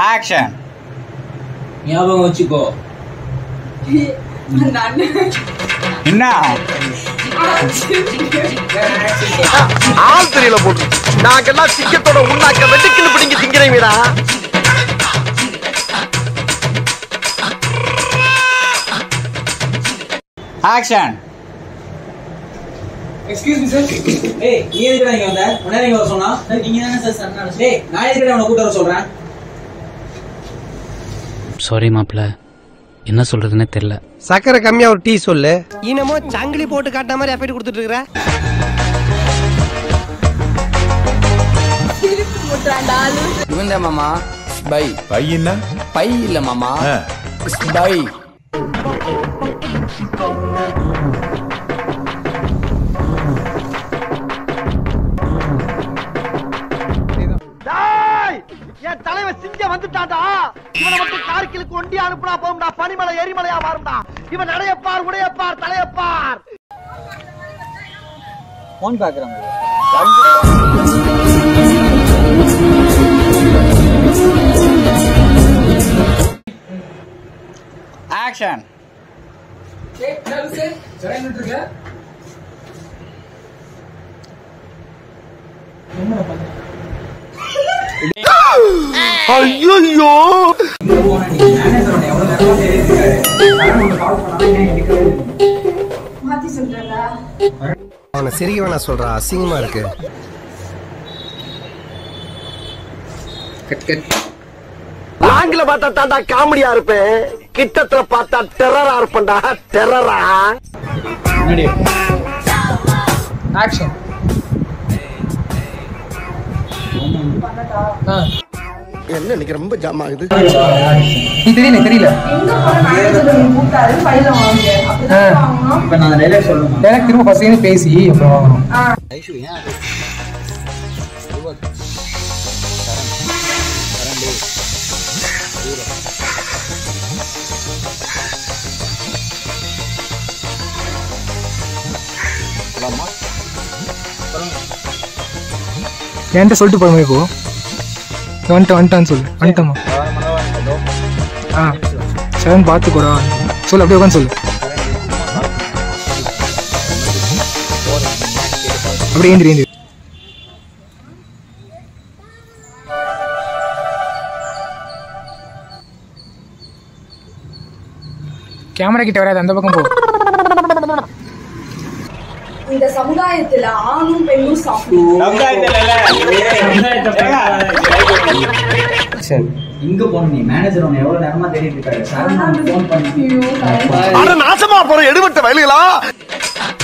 Action ஞாபகம் வச்சுக்கோ அந்த அண்ணன் என்ன ஆள் தெரியல போட்டு நாங்கெல்லாம் சிக்கத்தோட உண்ணாக்க வெட்டுக்கின்னு பிடிங்க திங்கிறீங்கடா ஆக்ஷன் எக்ஸ்கியூஸ் மீ சார் ஏய் நீ எதுக்குடா இங்க வந்த உடனே இங்க வர சொன்னா நீங்க தானே சார் சன்னா டேய் நான் எதுக்குடா உன்னை கூட்ட வர சொல்றேன் சாரி மாப்பிள்ள என்ன சொல்றதுன்னே தெரில சக்கரை கம்மியா ஒரு டீ சொல்லு இனமோ சங்கிலி போட்டு காட்டின மாதிரி எஃபெக்ட் கொடுத்துட்டு இருக்கிற திருப்பி முட்டுறான்டா லூசு. இவன் தான் மாமா பை பையன்னா பை இல்ல மாமா ஆ. பை என் தலைவன் சிங்கம் வந்துட்டான்டா இவனை மட்டும் கார்கிலுக்கு ஒண்டி அனுப்புனா போகும்டா பனிமலை எரிமலையா மாறும்டா இவன் நடையப்பார் உடையப்பார் தலையப்பார் போன் பாக்குறாங்க ஆக்ஷன் ஐயோ மாத்தி சொல்றேன்டா அவனை சிரிக்க வேணா சொல்றா அசிங்கமா இருக்கு லாங்கில பார்த்தா தாண்டா காமெடியா இருப்பேன் கிட்டத்துல பார்த்தா டெரரா இருப்பேன்டா டெரரா ஆக்ஷன் என்ன இன்னைக்கு ரொம்ப ஜாம் ஆகுது தெரியல தெரியல எங்க போற மேனேஜர் கூப்பிட்டாரு பையில வாங்க அப்படிதான் வாங்கணும் இப்ப நான் டைலாக் சொல்லணும் டைரக்ட் திரும்ப ஃபர்ஸ்ட் பேசி அப்புறம் வாங்கணும் என்கிட்ட சொல்லிட்டு போய் இப்போ வந்துட்டேன் வந்துட்டான்னு சொல்லு வந்துட்டேம்மா ஆ செவன் பார்த்துக்கூடா சொல்லு அப்படியே உட்காந்து சொல்லு அப்படியே ஏந்திரி ஏந்திரி கேமரா கிட்ட வராது அந்த பக்கம் போ இந்த சமுதாயத்துல ஆணும் பெண்ணும் சாப்பிடும் சரி இங்க போன நீ மேனேஜர் உன்னை எவ்வளவு நேரமா தேடிட்டு இருக்காரு சார் ஃபோன் பண்ணி அட நாசமா போற எடுபட்ட வயலுகளா